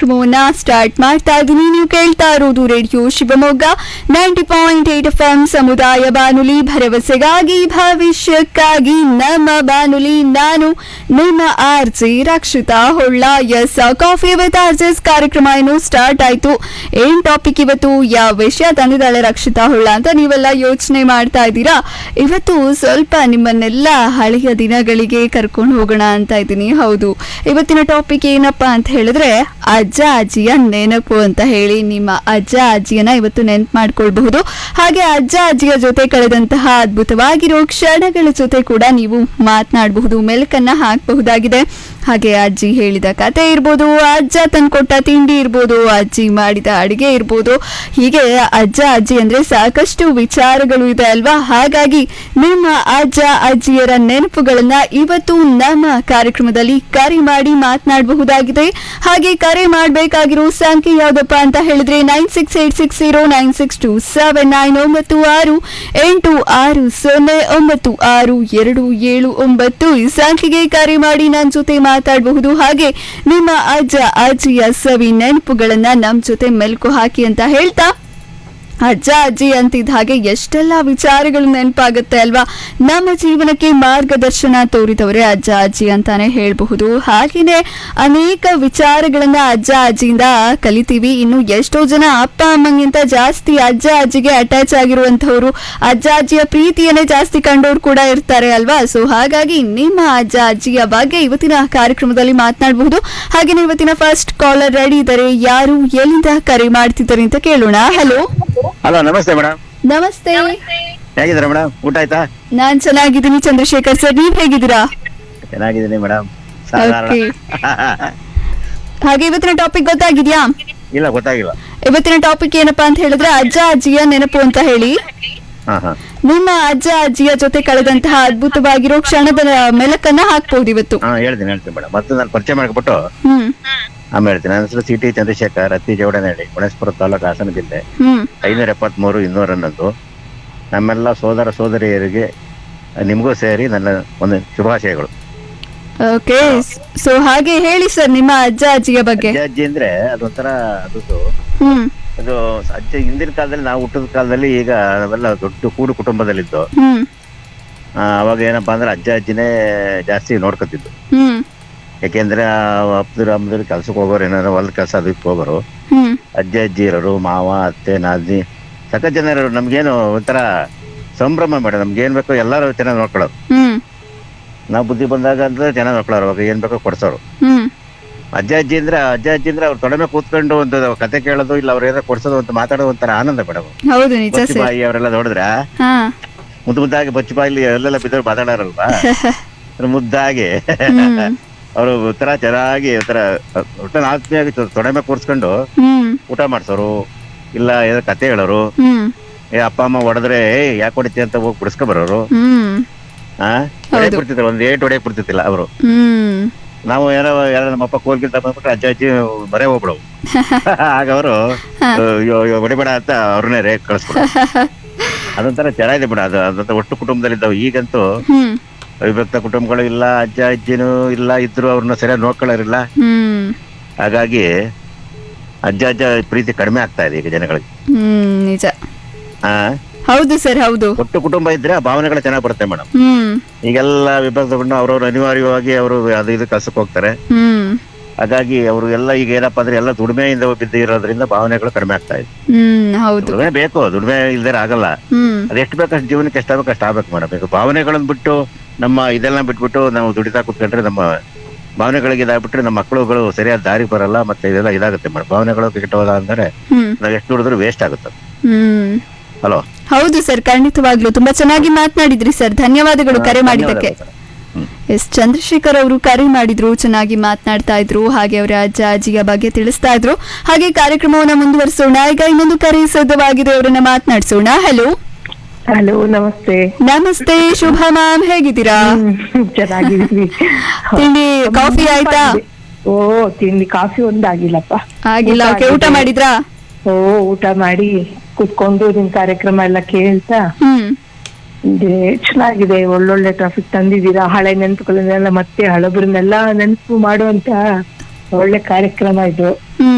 ಕಾರ್ಯಕ್ರಮವನ್ನ ಸ್ಟಾರ್ಟ್ ಮಾಡ್ತಾ ಇದ್ದೀನಿ ನೀವು ಕೇಳ್ತಾ ಇರೋದು radio Shivamogga ninety point eight F M ಸಮುದಾಯ ಬಾನುಲಿ ಭರವಸೆಗಾಗಿ ಭವಿಷ್ಯಕ್ಕಾಗಿ ನಮ್ಮ ಬಾನುಲಿ ನಾನು ನಿಮ್ಮ RJ Rakshita Holla yes coffee with RJs ಕಾರ್ಯಕ್ರಮ ಏನು ಸ್ಟಾರ್ಟ್ ಆಯ್ತು ಏನ್ ಟಾಪಿಕ್ ಇವತ್ತು ಯಾವ ವಿಷಯ ತಂದಿದ್ದಾಳೆ ರಕ್ಷಿತಾ ಹೊಳ್ಳ ಅಂತ ನೀವೆಲ್ಲ ಯೋಚನೆ ಮಾಡ್ತಾ ಇದ್ದೀರಾ ಇವತ್ತು ಸ್ವಲ್ಪ ನಿಮ್ಮನ್ನೆಲ್ಲ ಹಳೆಯ ದಿನಗಳಿಗೆ ಕರ್ಕೊಂಡು ಹೋಗೋಣ ಅಂತ ಇದ್ದೀನಿ ಹೌದು ಇವತ್ತಿನ ಟಾಪಿಕ್ ಏನಪ್ಪಾ ಅಂತ ಹೇಳಿದ್ರೆ ಅಜ್ಜ ಅಜ್ಜಿಯ ನೆನಪು ಅಂತ ಹೇಳಿ ನಿಮ್ಮ ಅಜ್ಜ ಅಜ್ಜಿಯನ್ನ ಇವತ್ತು ನೆನಪು ಮಾಡ್ಕೊಳ್ಬಹುದು ಹಾಗೆ ಅಜ್ಜ ಅಜ್ಜಿಯ ಜೊತೆ ಕಳೆದಂತಹ ಅದ್ಭುತವಾಗಿರೋ ಕ್ಷಣಗಳ ಜೊತೆ ಕೂಡ ನೀವು ಮಾತನಾಡಬಹುದು ಮೆಲುಕನ್ನ ಹಾಕಬಹುದಾಗಿದೆ ಹಾಗೆ ಅಜ್ಜಿ ಹೇಳಿದ ಕತೆ ಇರ್ಬೋದು ಅಜ್ಜ ತಂದ್ಕೊಟ್ಟ ತಿಂಡಿ ಇರ್ಬೋದು ಅಜ್ಜಿ ಮಾಡಿದ ಅಡಿಗೆ ಇರ್ಬೋದು ಹೀಗೆ ಅಜ್ಜ ಅಜ್ಜಿ ಅಂದ್ರೆ ಸಾಕಷ್ಟು ವಿಚಾರಗಳು ಇದೆ ಅಲ್ವಾ ಹಾಗಾಗಿ ನಿಮ್ಮ ಅಜ್ಜ ಅಜ್ಜಿಯರ ನೆನಪುಗಳನ್ನ ಇವತ್ತು ನಮ್ಮ ಕಾರ್ಯಕ್ರಮದಲ್ಲಿ ಕರೆ ಮಾಡಿ ಮಾತನಾಡಬಹುದಾಗಿದೆ ಹಾಗೆ ಕರೆ ಮಾಡಬೇಕಾಗಿರೋ ಸಂಖ್ಯೆ ಯಾವ್ದಪ್ಪ ಅಂತ ಹೇಳಿದ್ರೆ nine six eight six zero nine six two seven nine ಒಂಬತ್ತು ಆರು ಎಂಟು ಆರು ಸೊನ್ನೆ ಒಂಬತ್ತು ಆರು ಎರಡು ಏಳು ಒಂಬತ್ತು ಈ ಸಂಖ್ಯೆಗೆ ಕರೆ ಮಾಡಿ ನನ್ನ ಜೊತೆ ಮಾತಾಡಬಹುದು ಹಾಗೆ ನಿಮ್ಮ ಅಜ್ಜ ಅಜ್ಜಿಯ ಸವಿ ನೆನಪುಗಳನ್ನ ನಮ್ಮ ಜೊತೆ ಮೆಲುಕು ಹಾಕಿ ಅಂತ ಹೇಳ್ತಾ ಅಜ್ಜ ಅಜ್ಜಿ ಅಂತಿದ್ದ ಹಾಗೆ ಎಷ್ಟೆಲ್ಲ ವಿಚಾರಗಳು ನೆನಪಾಗುತ್ತೆ ಅಲ್ವಾ ನಮ್ಮ ಜೀವನಕ್ಕೆ ಮಾರ್ಗದರ್ಶನ ತೋರಿದವರೇ ಅಜ್ಜ ಅಜ್ಜಿ ಅಂತಾನೆ ಹೇಳಬಹುದು ಹಾಗೆಯೇ ಅನೇಕ ವಿಚಾರಗಳನ್ನ ಅಜ್ಜ ಅಜ್ಜಿಯಿಂದ ಕಲಿತೀವಿ ಇನ್ನು ಎಷ್ಟೋ ಜನ ಅಪ್ಪ ಅಮ್ಮಂಗಿಂತ ಜಾಸ್ತಿ ಅಜ್ಜ ಅಜ್ಜಿಗೆ ಅಟ್ಯಾಚ್ ಆಗಿರುವಂತವ್ರು ಅಜ್ಜ ಅಜ್ಜಿಯ ಪ್ರೀತಿಯನ್ನೇ ಜಾಸ್ತಿ ಕಂಡವ್ರು ಕೂಡ ಇರ್ತಾರೆ ಅಲ್ವಾ ಸೊ ಹಾಗಾಗಿ ನಿಮ್ಮ ಅಜ್ಜ ಅಜ್ಜಿಯ ಬಗ್ಗೆ ಇವತ್ತಿನ ಕಾರ್ಯಕ್ರಮದಲ್ಲಿ ಮಾತನಾಡಬಹುದು ಹಾಗೆ ಇವತ್ತಿನ ಫಸ್ಟ್ ಕಾಲರ್ ರೆಡಿ ಇದ್ದಾರೆ ಯಾರು ಎಲ್ಲಿಂದ ಕರೆ ಮಾಡ್ತಿದ್ದಾರೆ ಅಂತ ಕೇಳೋಣ ಹಲೋ ಹಲೋ ನಮಸ್ತೆ ಮೇಡಮ್ ನಮಸ್ತೆ ಹೇಗಿದ್ದೀರಾ ಮೇಡಮ್ ಊಟ ಆಯ್ತಾ ನಾನ್ ಚೆನ್ನಾಗಿದ್ದೀನಿ ಚಂದ್ರಶೇಖರ್ ಸರ್ ನೀವ್ ಹೇಗಿದ್ದೀರಾ ಚೆನ್ನಾಗಿದ್ದೀನಿ ಮೇಡಮ್ ಓಕೆ ಹಾಗೆ ಇವತ್ತಿನ ಟಾಪಿಕ್ ಗೊತ್ತಾಗಿದ್ಯಾ ಇಲ್ಲ ಗೊತ್ತಾಗಿಲ್ಲ ಇವತ್ತಿನ ಟಾಪಿಕ್ ಏನಪ್ಪಾ ಅಂತ ಹೇಳಿದ್ರೆ ಅಜ್ಜ ಅಜ್ಜಿಯ ನೆನಪು ಅಂತ ಹೇಳಿ ಹಾ ಹಾ ನಿಮ್ಮ ಅಜ್ಜ ಅಜ್ಜಿಯ ಜೊತೆ ಕಳೆದಂತಹ ಅದ್ಭುತವಾಗಿರೋ ಕ್ಷಣದ ಮೆಲಕನ್ನ ಹಾಕ್ಬಹುದು ಇವತ್ತು ಹಾ ಹೇಳ್ತೀನಿ ಹೇಳ್ತೀನಿ ಮೇಡಮ್ ಮತ್ತೆ ನಾನು ಪರಿಚಯ ಮಾಡ್ಕೊಬಿಟ್ಟು ಹ್ಮ್ ಆಮೇಲೆ ಹೇಳ್ತೀನಿ ನನ್ನ ಹೆಸರು ಸಿ ಟಿ ಚಂದ್ರಶೇಖರ್ ಅತ್ತಿ ಜೋಡನಹಳ್ಳಿ ಗುಣೇಶ್ಪುರ ತಾಲೂಕು ಹಾಸನ ಜಿಲ್ಲೆ ಹ್ಮ್ ಐನೂರ ಎಪ್ಪತ್ಮೂರು ಇನ್ನೂರ ಹನ್ನೊಂದು ನಮ್ಮೆಲ್ಲ ಸೋದರ ಸೋದರಿಯರಿಗೆ ನಿಮಗೂ ಸೇರಿ ನನ್ನ ಒಂದು ಶುಭಾಶಯಗಳು ಓಕೆ ಸೊ ಹಾಗೆ ಹೇಳಿ ಸರ್ ನಿಮ್ಮ ಅಜ್ಜ ಅಜ್ಜಿಯ ಬಗ್ಗೆ ಅಜ್ಜ ಅಜ್ಜಿ ಅಂದ್ರೆ ಅದೊಂಥರ ಅದು ಹ್ಮ್ ಅದು ಅಜ್ಜ ಹಿಂದಿನ ಕಾಲದಲ್ಲಿ ನಾವು ಹುಟ್ಟಿದ ಕಾಲದಲ್ಲಿ ಈಗ ನಾವೆಲ್ಲ ದೊಡ್ಡ ಕೂಡು ಕುಟುಂಬದಲ್ಲಿದ್ದು ಹ್ಮ್ ಆ, ಅವಾಗ ಏನಪ್ಪಾ ಅಂದ್ರೆ ಅಜ್ಜ ಅಜ್ಜಿನೇ ಜಾಸ್ತಿ ನೋಡ್ಕೊತಿದ್ದು ಹ್ಮ್ ಯಾಕೆಂದ್ರೆ ಅಪ್ಪದ್ರು ಅಮ್ಮದ್ರು ಕೆಲ್ಸಕ್ಕೆ ಹೋಗೋರು ಏನಾದ್ರು ಹೊಲದ ಕೆಲಸ ಅದಕ್ಕೆ ಹೋಗೋರು ಹ್ಮ್ ಅಜ್ಜ ಅಜ್ಜಿ ಇರೋರು ಮಾವ ಅತ್ತೆ ನಾದ್ನಿ ಸಖತ್ ಜನ ಇರೋರು ನಮ್ಗೇನು ಒಂಥರ ಸಂಭ್ರಮ ಮೇಡಮ್ ನಮ್ಗೆ ಏನ್ ಬೇಕೋ ಎಲ್ಲರೂ ಚೆನ್ನಾಗಿ ನೋಡ್ಕೊಳ್ಳೋರು ಹ್ಮ್ ನಾವು ಬುದ್ಧಿ ಬಂದಾಗ ಅಂದ್ರೆ ಚೆನ್ನಾಗಿ ನೋಡ್ಕೊಳ್ಳೋರು ಅವಾಗ ಏನ್ ಬೇಕೋ ಕೊಡ್ಸೋರು ಹ್ಮ್ ಅಜ್ಜ ಅಜ್ಜಿ ಅಂದ್ರೆ ಅಜ್ಜ ಅಜ್ಜಿ ಅಂದ್ರೆ ಅವ್ರ ತೊಡಮೆ ಕೂತ್ಕೊಂಡು ಒಂದು ಕತೆ ಕೇಳೋದು ಇಲ್ಲ ಅವ್ರ ಏನಾದ್ರು ಕೊಡ್ಸೋದು ಅಂತ ಮಾತಾಡೋದು ಒಂಥರ ಆನಂದ ಮೇಡಮ್ ಹೌದು ನಿಜ ಸರ್ ಬಚ್ಚುಬಾಯಿ ಅವರೆಲ್ಲ ನೋಡಿದ್ರ ಹಾ ಮುದ್ದು ಮುದ್ದಾಗಿ ಬಚ್ಚುಬಾಯಿಲಿ ಎಲ್ಲೆಲ್ಲ ಬಿದ್ದವ್ರು ಮಾತಾಡೋರಲ್ವಾ ಅದ್ರ ಮುದ್ದಾಗಿ ಹ್ಮ್ ಅವರು ಒಂಥರ ಚೆನ್ನಾಗಿ ಒಂಥರ ಒಟ್ಟಲ್ಲಿ ಆತ್ಮೀಯಾಗಿ ತೊ- ತೊಡೆಮೆ ಕೂರ್ಸ್ಕೊಂಡು ಹ್ಮ್ ಊಟ ಮಾಡ್ಸೋರು ಇಲ್ಲ ಏನೋ ಕತೆ ಹೇಳೋರು ಹ್ಮ್ ಏ ಅಪ್ಪ ಅಮ್ಮ ಹೊಡೆದ್ರೆ ಏ ಯಾಕೆ ಹೊಡಿತಿ ಅಂತ ಹೋಗಿ ಬಿಡಿಸ್ಕೊ ಬರೋರು ಹ್ಮ್ ಆ ಹೊಡೆಯಕ್ ಬಿಡ್ತಿದ್ರು ಒಂದ್ ಏಟ್ ಹೊಡೆಯಕ್ ಬಿಡ್ತಿದ್ದಿಲ್ಲ ಅವರು ಹ್ಮ್ ನಾವು ಏನೋ ಯಾರೋ ನಮ್ಮ ಅಪ್ಪ ಕೋಲ್ಗಿಂತ ಬಂದ್ಬಿಟ್ರೆ ಅಜ್ಜ ಅಜ್ಜಿ ಬರೇ ಹೋಗ್ಬಿಡವು ಆಗ ಅವರು ಹೊಡಿಬೇಡ ಅಂತ ಅವ್ರನ್ನೇ ರೇ ಕಳಿಸ್ಬಿಡ ಅದೊಂಥರ ಚೆನ್ನಾಗಿದೆ ಬಿಡ ಅದು ಅದಂತ ಒಟ್ಟು ಕುಟುಂಬದಲ್ಲಿದ್ದಾವೆ ಈಗಂತೂ ಹ್ಮ್ ಅವಿಭಕ್ತ ಕುಟುಂಬಗಳು ಇಲ್ಲ ಅಜ್ಜ ಅಜ್ಜಿನೂ ಇಲ್ಲ ಇದ್ರು ಅವ್ರನ್ನ ಸರಿಯಾಗಿ ನೋಡ್ಕೊಳ್ಳೋರಿಲ್ಲ ಹ್ಮ್ ಹಾಗಾಗಿ ಅಜ್ಜ ಅಜ್ಜ ಪ್ರೀತಿ ಕಡಿಮೆ ಆಗ್ತಾ ಇದೆ ಈಗ ಜನಗಳಿಗೆ ಹ್ಮ್ ನಿಜ ಆ ಹೌದು ಸರ್ ಹೌದು ಒಟ್ಟು ಕುಟುಂಬ ಇದ್ರೆ ಆ ಭಾವನೆಗಳು ಚೆನ್ನಾಗಿ ಬರುತ್ತೆ ಮೇಡಮ್ ಹ್ಮ್ ಈಗೆಲ್ಲ ವಿಭಕ್ತಗೊಂಡು ಅವ್ರವ್ರು ಅನಿವಾರ್ಯವಾಗಿ ಅವರು ಅದು ಇದು ಕೆಲಸಕ್ಕೆ ಹೋಗ್ತಾರೆ ಹ್ಮ್ ಹಾಗಾಗಿ ಅವರು ಎಲ್ಲ ಈಗ ಏನಪ್ಪಾ ಅಂದ್ರೆ ಎಲ್ಲ ದುಡಿಮೆಯಿಂದ ಬಿದ್ದು ಇರೋದ್ರಿಂದ ಭಾವನೆಗಳು ಕಡಿಮೆ ಆಗ್ತಾ ಇದೆ ಹ್ಮ್ ಹೌದು ದುಡಿಮೆ ಬೇಕು ದುಡಿಮೆ ಇಲ್ದೇ ಆಗಲ್ಲ ಹ್ಮ್ ಅದ್ ಎಷ್ಟು ಬೇಕಷ್ಟು ಜೀವನಕ್ಕೆ ಎಷ್ಟಾಗಬೇಕು ಅಷ್ಟು ಆಗ್ಬೇಕು ಮೇಡಮ್ ಈಗ ಭಾವನೆಗಳನ್ನ ಬಿಟ್ಟು ನಮ್ಮ ಇದೆಲ್ಲ ಬಿಟ್ಬಿಟ್ಟು ನಾವು ದುಡಿತಾ ಕೂತ್ಕೊಂಡ್ರೆ ನಮ್ಮ ಭಾವನೆಗಳಿಗೆ ಇದಾಗ್ಬಿಟ್ರೆ ನಮ್ಮ ಮಕ್ಕಳುಗಳು ಸರಿಯಾದ ದಾರಿ ಬರಲ್ಲ ಮತ್ತೆ ಇದೆಲ್ಲ ಇದಾಗುತ್ತೆ ಮೇಡಮ್ ಭಾವನೆಗಳು ಕೆಟ್ಟೋದ ಅಂದ್ರೆ ಹ್ಮ್ ನಾವು ಎಷ್ಟು ದುಡಿದ್ರು ವೇಸ್ಟ್ ಆಗುತ್ತೆ ಹ್ಮ್ ಹಲೋ ಹೌದು ಸರ್ ಖಂಡಿತವಾಗ್ಲು ತುಂಬಾ ಚೆನ್ನಾಗಿ ಮಾತನಾಡಿದ್ರಿ ಸರ್ ಧನ್ಯವಾದಗಳು ಕರೆ ಮಾಡಿದ್ದಕ್ಕೆ ಎಸ್ ಚಂದ್ರಶೇಖರ್ ಅವರು ಕರೆ ಮಾಡಿದ್ರು ಚೆನ್ನಾಗಿ ಮಾತನಾಡ್ತಾ ಇದ್ರು ಹಾಗೆ ಅವರ ಅಜ್ಜ ಅಜ್ಜಿಯ ಬಗ್ಗೆ ತಿಳಿಸ್ತಾ ಇದ್ರು ಹಾಗೆ ಕಾರ್ಯಕ್ರಮವನ್ನ ಮುಂದುವರಿಸೋಣ ಈಗ ಇನ್ನೊಂದು ಕರೆ ಸಿದ್ಧವಾಗಿದೆ ಅವರನ್ನ ಮಾತನಾಡಿಸೋಣ ಹಲೋ ಹಲೋ ನಮಸ್ತೆ ನಮಸ್ತೆ ಶುಭ ಮ್ಯಾಮ್ ಹೇಗಿದ್ದೀರಾ ಹ್ಮ್, ಚೆನ್ನಾಗಿದ್ದೀವಿ ತಿಂಡಿ ಕಾಫಿ ಆಯ್ತಾ ಓ ತಿಂಡಿ ಕಾಫಿ ಒಂದಾಗಿಲ್ಲಪ್ಪ ಆಗಿಲ್ಲ ಊಟ ಓಕೆ ಊಟ ಆಗಿದೆ. ಮಾಡಿದ್ರಾ ಓ ಊಟ ಮಾಡಿ ಕುತ್ಕೊಂಡು ನಿಮ್ ಕಾರ್ಯಕ್ರಮ ಎಲ್ಲ ಕೇಳ್ತಾ ಹ್ಮ್ ಇದೆ ಚೆನ್ನಾಗಿದೆ ಒಳ್ಳೊಳ್ಳೆ ಟ್ರಾಫಿಕ್ ತಂದಿದ್ದೀರಾ ಹಳೆ ನೆನಪುಗಳನ್ನೆಲ್ಲ ಮತ್ತೆ ಹಳಬರನ್ನೆಲ್ಲ ನೆನಪು ಮಾಡುವಂತ ಒಳ್ಳೆ ಕಾರ್ಯಕ್ರಮ ಇದು